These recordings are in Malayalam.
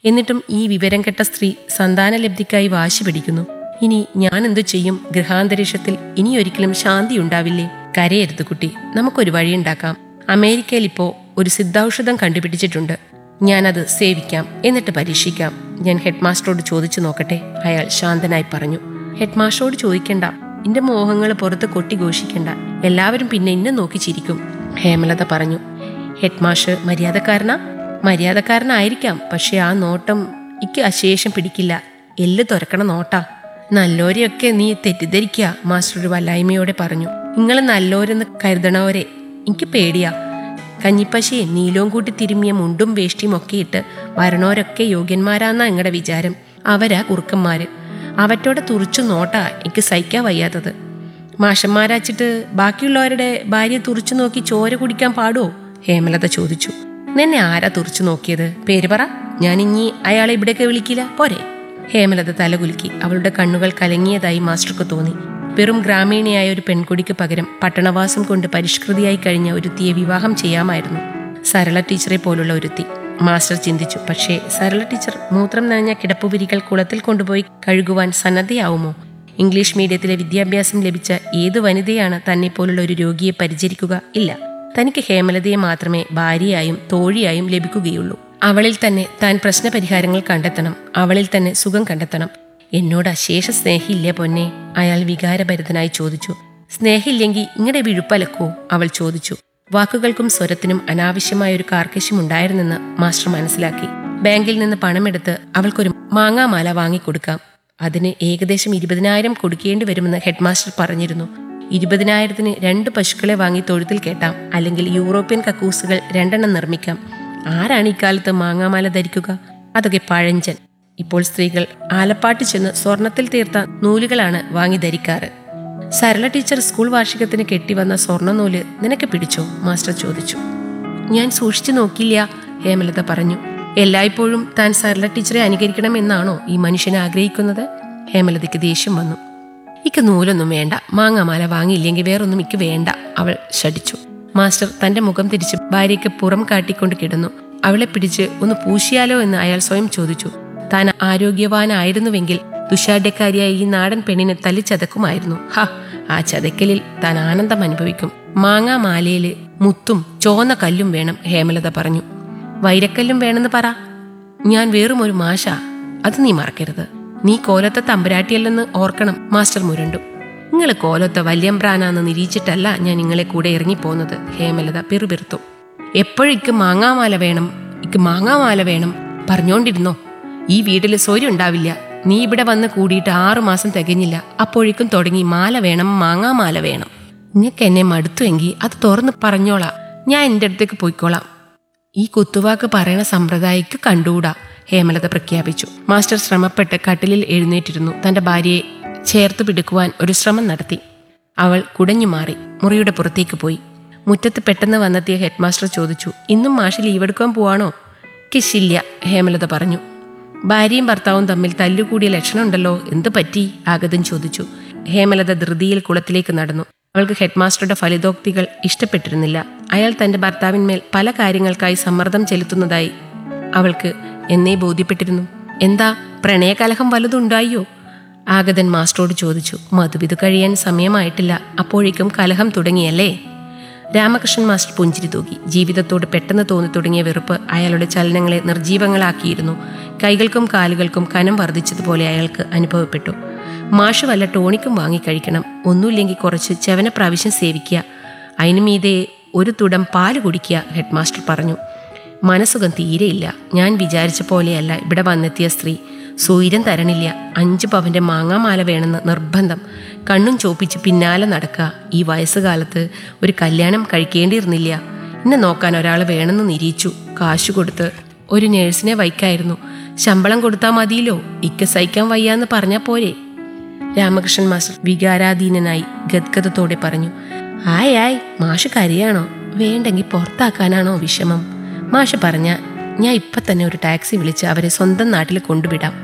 എന്നിട്ടും ഈ വിവരം കെട്ട സ്ത്രീ സന്താനലബ്ധിക്കായി വാശി പിടിക്കുന്നു ഇനി ഞാൻ എന്തു ചെയ്യും ഗൃഹാന്തരീക്ഷത്തിൽ ഇനിയൊരിക്കലും ശാന്തി ഉണ്ടാവില്ലേ കരയരുത് കുട്ടി നമുക്കൊരു വഴിയുണ്ടാക്കാം അമേരിക്കയിൽ ഇപ്പോ ഒരു സിദ്ധൌഷധം കണ്ടുപിടിച്ചിട്ടുണ്ട് ഞാനത് സേവിക്കാം എന്നിട്ട് പരീക്ഷിക്കാം ഞാൻ ഹെഡ്മാസ്റ്ററോട് ചോദിച്ചു നോക്കട്ടെ അയാൾ ശാന്തനായി പറഞ്ഞു ഹെഡ്മാസ്റ്ററോട് ചോദിക്കണ്ട എന്റെ മോഹങ്ങൾ പുറത്ത് കൊട്ടിഘോഷിക്കണ്ട എല്ലാവരും പിന്നെ എന്നെ നോക്കി ചിരിക്കും ഹേമലത പറഞ്ഞു ഹെഡ്മാഷ് മര്യാദക്കാരനാ മര്യാദക്കാരനായിരിക്കാം പക്ഷെ ആ നോട്ടം എനിക്ക് അശേഷം പിടിക്കില്ല എല്ല് തുറക്കണ നോട്ടാ നല്ലോരെയൊക്കെ നീ തെറ്റിദ്ധരിക്കുക മാസ്റ്റർ ഒരു വല്ലായ്മയോടെ പറഞ്ഞു നിങ്ങൾ നല്ലോരെന്ന് കരുതണവരെ എനിക്ക് പേടിയാ കഞ്ഞിപ്പശയും നീലവും കൂട്ടി തിരുമ്മിയ മുണ്ടും വേഷ്ടിയും ഒക്കെ ഇട്ട് വരണോരൊക്കെ യോഗ്യന്മാരാന്നാ നിങ്ങളുടെ വിചാരം അവരാ കുറുക്കന്മാര് അവറ്റോടെ തുറിച്ചു നോട്ടാ എനിക്ക് സഹിക്കാൻ വയ്യാത്തത് മാഷന്മാരാച്ചിട്ട് ബാക്കിയുള്ളവരുടെ ഭാര്യയെ തുറിച്ചു നോക്കി ചോര കുടിക്കാൻ പാടുവോ ഹേമലത ചോദിച്ചു നിന്നെ ആരാ തുറിച്ചു നോക്കിയത് പേര് പറ ഞാൻ ഇനി അയാളെ ഇവിടേക്ക് വിളിക്കില്ല പോരെ ഹേമലത തലകുലുക്കി അവളുടെ കണ്ണുകൾ കലങ്ങിയതായി മാസ്റ്റർക്ക് തോന്നി വെറും ഗ്രാമീണയായ ഒരു പെൺകുടിക്ക് പകരം പട്ടണവാസം കൊണ്ട് പരിഷ്കൃതിയായി കഴിഞ്ഞ ഒരുത്തിയെ വിവാഹം ചെയ്യാമായിരുന്നു സരള ടീച്ചറെ പോലുള്ള ഒരുത്തി മാസ്റ്റർ ചിന്തിച്ചു പക്ഷേ സരള ടീച്ചർ മൂത്രം നനഞ്ഞ കിടപ്പുവിരികൾ കുളത്തിൽ കൊണ്ടുപോയി കഴുകുവാൻ സന്നദ്ധയാവുമോ ഇംഗ്ലീഷ് മീഡിയത്തിലെ വിദ്യാഭ്യാസം ലഭിച്ച ഏത് വനിതയാണ് തന്നെ പോലുള്ള ഒരു രോഗിയെ പരിചരിക്കുക ഇല്ല തനിക്ക് ഹേമലതയെ മാത്രമേ ഭാര്യയായും തോഴിയായും ലഭിക്കുകയുള്ളൂ അവളിൽ തന്നെ താൻ പ്രശ്നപരിഹാരങ്ങൾ കണ്ടെത്തണം അവളിൽ തന്നെ സുഖം കണ്ടെത്തണം എന്നോട് അശേഷ സ്നേഹില്ലേ പൊന്നെ അയാൾ വികാരഭരിതനായി ചോദിച്ചു സ്നേഹില്ലെങ്കിൽ ഇങ്ങടെ വിഴുപ്പലക്കോ അവൾ ചോദിച്ചു വാക്കുകൾക്കും സ്വരത്തിനും അനാവശ്യമായ ഒരു കാർക്കശ്യമുണ്ടായിരുന്നെന്ന് മാസ്റ്റർ മനസ്സിലാക്കി ബാങ്കിൽ നിന്ന് പണമെടുത്ത് അവൾക്കൊരു മാങ്ങാമാല വാങ്ങിക്കൊടുക്കാം അതിന് ഏകദേശം ഇരുപതിനായിരം കൊടുക്കേണ്ടി വരുമെന്ന് ഹെഡ്മാസ്റ്റർ പറഞ്ഞിരുന്നു ഇരുപതിനായിരത്തിന് രണ്ട് പശുക്കളെ വാങ്ങി തൊഴുത്തിൽ കേട്ടാം അല്ലെങ്കിൽ യൂറോപ്യൻ കക്കൂസുകൾ രണ്ടെണ്ണം നിർമ്മിക്കാം ആരാണ് ഇക്കാലത്ത് മാങ്ങാമാല ധരിക്കുക അതൊക്കെ പഴഞ്ചൻ ഇപ്പോൾ സ്ത്രീകൾ ആലപ്പാട്ട് ചെന്ന് സ്വർണത്തിൽ തീർത്ത നൂലുകളാണ് വാങ്ങി ധരിക്കാറ് സരള ടീച്ചർ സ്കൂൾ വാർഷികത്തിന് കെട്ടിവന്ന സ്വർണ്ണനൂല് നിനക്ക് പിടിച്ചോ മാസ്റ്റർ ചോദിച്ചു ഞാൻ സൂക്ഷിച്ചു നോക്കില്ല ഹേമലത പറഞ്ഞു എല്ലായ്പ്പോഴും താൻ സരള ടീച്ചറെ അനുകരിക്കണമെന്നാണോ ഈ മനുഷ്യൻ ആഗ്രഹിക്കുന്നത് ഹേമലതയ്ക്ക് ദേഷ്യം വന്നു ഇക്ക് നൂലൊന്നും വേണ്ട മാങ്ങാമാല വാങ്ങിയില്ലെങ്കിൽ വേറൊന്നും ഇക്ക് വേണ്ട അവൾ ശടിച്ചു മാസ്റ്റർ തന്റെ മുഖം തിരിച്ച് ഭാര്യയ്ക്ക് പുറം കാട്ടിക്കൊണ്ട് കിടന്നു അവളെ പിടിച്ച് ഒന്ന് പൂശിയാലോ എന്ന് അയാൾ സ്വയം ചോദിച്ചു താൻ ആരോഗ്യവാനായിരുന്നുവെങ്കിൽ ദുശാഢ്യക്കാരിയായ ഈ നാടൻ പെണ്ണിനെ തല്ലിച്ചതക്കുമായിരുന്നു ഹ ആ ചതക്കലിൽ താൻ ആനന്ദം അനുഭവിക്കും മാങ്ങാമാലയില് മുത്തും ചോന്ന കല്ലും വേണം ഹേമലത പറഞ്ഞു വൈരക്കല്ലും വേണമെന്ന് പറ ഞാൻ വെറും ഒരു മാഷ അത് നീ മറക്കരുത് നീ കോലത്തെ തമ്പുരാട്ടിയല്ലെന്ന് ഓർക്കണം മാസ്റ്റർ മുരണ്ടു നിങ്ങൾ കോലത്തെ വല്യമ്പ്രാനാന്ന് നിരീക്ഷിച്ചിട്ടല്ല ഞാൻ നിങ്ങളെ കൂടെ ഇറങ്ങിപ്പോന്നത് ഹേമലത പിറുപിറുത്തു എപ്പോഴും ഇക്ക് മാങ്ങാമാല വേണം ഇക്ക് മാങ്ങാമാല വേണം പറഞ്ഞോണ്ടിരുന്നോ ഈ വീട്ടിൽ സ്വര്യം ഉണ്ടാവില്ല നീ ഇവിടെ വന്ന് കൂടിയിട്ട് ആറു മാസം തികഞ്ഞില്ല അപ്പോഴേക്കും തുടങ്ങി മാല വേണം മാങ്ങാമാല വേണം നിനക്ക് എന്നെ മടുത്തുവെങ്കിൽ അത് തുറന്ന് പറഞ്ഞോളാം ഞാൻ എൻ്റെ അടുത്തേക്ക് പോയിക്കോളാം ഈ കുത്തുവാക്ക് പറയണ സമ്പ്രദായിക്ക് കണ്ടുകൂടാ ഹേമലത പ്രഖ്യാപിച്ചു മാസ്റ്റർ ശ്രമപ്പെട്ട് കട്ടിലിൽ എഴുന്നേറ്റിരുന്നു തന്റെ ഭാര്യയെ ചേർത്ത് പിടിക്കുവാൻ ഒരു ശ്രമം നടത്തി അവൾ കുടഞ്ഞു മാറി മുറിയുടെ പുറത്തേക്ക് പോയി മുറ്റത്ത് പെട്ടെന്ന് വന്നെത്തിയ ഹെഡ്മാസ്റ്റർ ചോദിച്ചു ഇന്നും മാഷ് ലീവ് എടുക്കാൻ പോവാണോ കിശില്ല ഹേമലത പറഞ്ഞു ഭാര്യയും ഭർത്താവും തമ്മിൽ തല്ലുകൂടിയ ലക്ഷണമുണ്ടല്ലോ എന്ത് പറ്റി ആഗതൻ ചോദിച്ചു ഹേമലത ധൃതിയിൽ കുളത്തിലേക്ക് നടന്നു അവൾക്ക് ഹെഡ്മാസ്റ്ററുടെ ഫലിതോക്തികൾ ഇഷ്ടപ്പെട്ടിരുന്നില്ല അയാൾ തന്റെ ഭർത്താവിന്മേൽ പല കാര്യങ്ങൾക്കായി സമ്മർദ്ദം ചെലുത്തുന്നതായി അവൾക്ക് എന്നേ ബോധ്യപ്പെട്ടിരുന്നു എന്താ പ്രണയകലഹം വലുതുണ്ടായോ ആഗതൻ മാസ്റ്ററോട് ചോദിച്ചു മധുവിധു കഴിയാൻ സമയമായിട്ടില്ല അപ്പോഴേക്കും കലഹം തുടങ്ങിയല്ലേ രാമകൃഷ്ണൻ മാസ്റ്റർ പുഞ്ചിരി തൂക്കി ജീവിതത്തോട് പെട്ടെന്ന് തോന്നി തുടങ്ങിയ വെറുപ്പ് അയാളുടെ ചലനങ്ങളെ നിർജീവങ്ങളാക്കിയിരുന്നു കൈകൾക്കും കാലുകൾക്കും കനം വർദ്ധിച്ചതുപോലെ അയാൾക്ക് അനുഭവപ്പെട്ടു മാഷ് വല്ല ടോണിക്കും വാങ്ങിക്കഴിക്കണം ഒന്നുമില്ലെങ്കിൽ കുറച്ച് ചെവന പ്രാവശ്യം സേവിക്കുക അതിനു മീതെ ഒരു തുടം പാല് കുടിക്കുക ഹെഡ്മാസ്റ്റർ പറഞ്ഞു മനസ്സുഖം തീരെയില്ല ഞാൻ വിചാരിച്ച പോലെയല്ല ഇവിടെ വന്നെത്തിയ സ്ത്രീ സൂര്യൻ തരണില്ല അഞ്ച് പവന്റെ മാങ്ങാമാല വേണമെന്ന് നിർബന്ധം കണ്ണും ചോപ്പിച്ച് പിന്നാലെ നടക്കുക ഈ വയസ്സുകാലത്ത് ഒരു കല്യാണം കഴിക്കേണ്ടിയിരുന്നില്ല എന്നെ നോക്കാൻ ഒരാൾ വേണമെന്ന് നിരീച്ചു കാശു കൊടുത്ത് ഒരു നേഴ്സിനെ വയ്ക്കായിരുന്നു ശമ്പളം കൊടുത്താൽ മതിയല്ലോ ഇക്ക സഹിക്കാൻ വയ്യാന്ന് പറഞ്ഞാൽ പോരെ രാമകൃഷ്ണൻ മാസ്റ്റർ വികാരാധീനനായി ഗദ്ഗതത്തോടെ പറഞ്ഞു ആയ് ആയ് മാഷ് കരയാണോ വേണ്ടെങ്കിൽ പുറത്താക്കാനാണോ വിഷമം മാഷ് പറഞ്ഞ ഞാൻ ഇപ്പൊ തന്നെ ഒരു ടാക്സി വിളിച്ച് അവരെ സ്വന്തം നാട്ടിൽ കൊണ്ടുവിടാം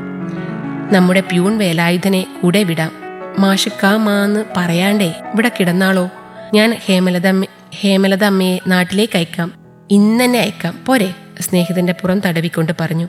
നമ്മുടെ പ്യൂൺ വേലായുധനെ കൂടെ വിടാം മാഷ് കാ മാന്ന് പറയാണ്ടേ ഇവിടെ കിടന്നാളോ ഞാൻ ഹേമലത അമ്മ ഹേമലത അമ്മയെ നാട്ടിലേക്ക് അയക്കാം ഇന്നെന്നെ അയക്കാം പോരെ സ്നേഹിതന്റെ പുറം തടവിക്കൊണ്ട് പറഞ്ഞു